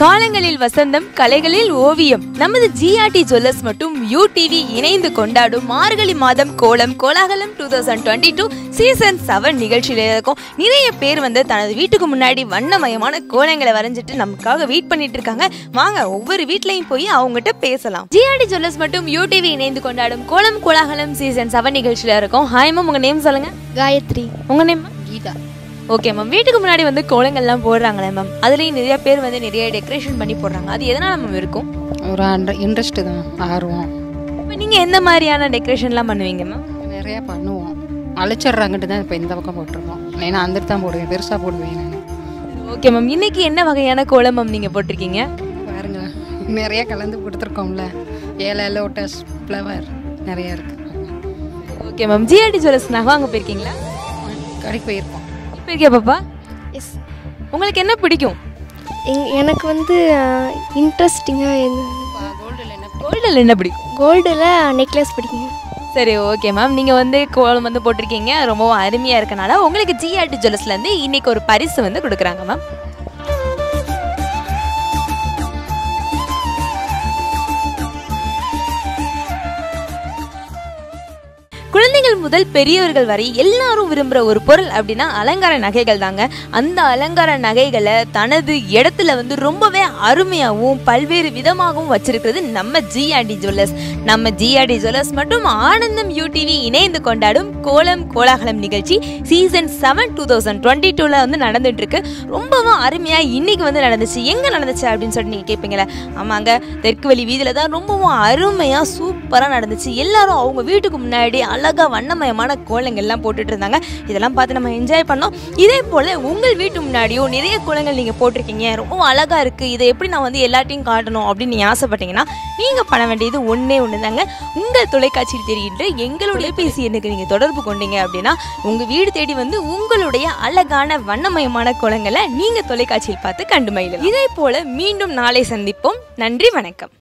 காலங்களில் வசந்தம் கலைகளில் ஓவியம் நமது ஜிஆர்டி ஜுவல்லர்ஸ் மற்றும் யூ டிவி இணைந்து கொண்டாடும் மார்கழி மாதம் கோலம் கோலாகலம் two thousand twenty two season seven நிகழ்ச்சியில இருக்கும் நிறைய பேர் வந்து தனது வீட்டுக்கு முன்னாடி வண்ணமயமான கோலங்களை வரைஞ்சிட்டு நமக்காக வெயிட் பண்ணிட்டு இருக்காங்க வாங்க ஒவ்வொரு வீட்லயும் போய் அவங்ககிட்ட பேசலாம் ஜிஆர்டி ஜுவல்லர்ஸ் மற்றும் யூ டிவி இணைந்து கொண்டாடும் கோலம் கோலாகலம் சீசன் செவன் நிகழ்ச்சியில இருக்கும் ஹாய் மேம் உங்க நேம் சொல்லுங்க காயத்ரி உங்க நேம் கீதா ஓகே மேம் வீட்டுக்கு முன்னாடி வந்து கோலங்கள்லாம் போடுறாங்களே மேம் அதுலேயும் நிறைய பேர் வந்து நிறைய டெக்கரேஷன் பண்ணி போடுறாங்க அது எதனால மேம் இருக்கும் ஒரு இன்ட்ரெஸ்ட்டு தான் ஆர்வம் இப்போ நீங்கள் எந்த மாதிரியான டெக்கரேஷன்லாம் பண்ணுவீங்க மேம் நிறையா பண்ணுவோம் அழைச்சிட்றாங்கட்டு தான் இப்போ இந்த பக்கம் போட்டிருக்கோம் ஏன்னா அந்த தான் போடுவேன் பெருசாக போடுவேன் நான் ஓகே மேம் இன்னைக்கு என்ன வகையான கோலம் மேம் நீங்கள் போட்டிருக்கீங்க பாருங்க நிறைய கலந்து கொடுத்துருக்கோம்ல ஏலை லோட்டஸ் ஃப்ளவர் நிறையா இருக்குது ஓகே மேம் ஜிஆர்டி ஜுவல்லர்ஸ் நகை அங்கே போயிருக்கீங்களா கடைக்கு போயிருக்கோம் இப்போ இருக்கியா பாப்பா எஸ் உங்களுக்கு என்ன பிடிக்கும் எங் எனக்கு வந்து இன்ட்ரெஸ்டிங்காக கோல்டில் என்ன கோல்டில் என்ன பிடிக்கும் கோல்டில் நெக்லஸ் பிடிக்குங்க சரி ஓகே மேம் நீங்கள் வந்து கோலம் வந்து போட்டிருக்கீங்க ரொம்பவும் அருமையாக இருக்கனால உங்களுக்கு ஜிஆர்டி ஜுவல்லர்ஸ்லேருந்து இன்னைக்கு ஒரு பரிசு வந்து கொடுக்குறாங்க மேம் குழந்தைகள் முதல் பெரியவர்கள் வரை எல்லாரும் விரும்புகிற ஒரு பொருள் அப்படின்னா அலங்கார நகைகள் தாங்க அந்த அலங்கார நகைகளை தனது இடத்துல வந்து ரொம்பவே அருமையாகவும் பல்வேறு விதமாகவும் வச்சிருக்கிறது நம்ம ஜிஆர்டி ஜுவல்லர்ஸ் நம்ம ஜிஆர்டி ஜுவல்லர்ஸ் மற்றும் ஆனந்தம் யூடிவி இணைந்து கொண்டாடும் கோலம் கோலாகலம் நிகழ்ச்சி season seven two thousand twenty டூவில் வந்து நடந்துட்டு இருக்கு ரொம்பவும் அருமையாக இன்னைக்கு வந்து நடந்துச்சு எங்கே நடந்துச்சு அப்படின்னு சொல்லிட்டு நீங்கள் கேட்பீங்களே ஆமாங்க தெற்கு வழி வீதியில் தான் ரொம்பவும் அருமையாக சூப்பராக நடந்துச்சு எல்லாரும் அவங்க வீட்டுக்கு முன்னாடி அழகாக வண்ணமயமான கோலங்கள்லாம் போட்டுட்டு இருந்தாங்க இதெல்லாம் பார்த்து நம்ம என்ஜாய் பண்ணோம் இதே போல் உங்கள் வீட்டு முன்னாடியும் நிறைய கோலங்கள் நீங்கள் போட்டிருக்கீங்க ரொம்ப அழகாக இருக்குது இதை எப்படி நான் வந்து எல்லாத்தையும் காட்டணும் அப்படின்னு நீங்கள் ஆசைப்பட்டீங்கன்னா நீங்கள் பண்ண வேண்டியது ஒன்றே ஒன்று தாங்க உங்கள் தொலைக்காட்சியில் தெரிகின்ற எங்களுடைய பேசி எண்ணுக்கு நீங்கள் தொடர்பு கொண்டீங்க அப்படின்னா உங்கள் வீடு தேடி வந்து உங்களுடைய அழகான வண்ணமயமான கோலங்களை நீங்கள் தொலைக்காட்சியில் பார்த்து கண்டு மகிழலாம் இதே போல் மீண்டும் நாளை சந்திப்போம் நன்றி வணக்கம்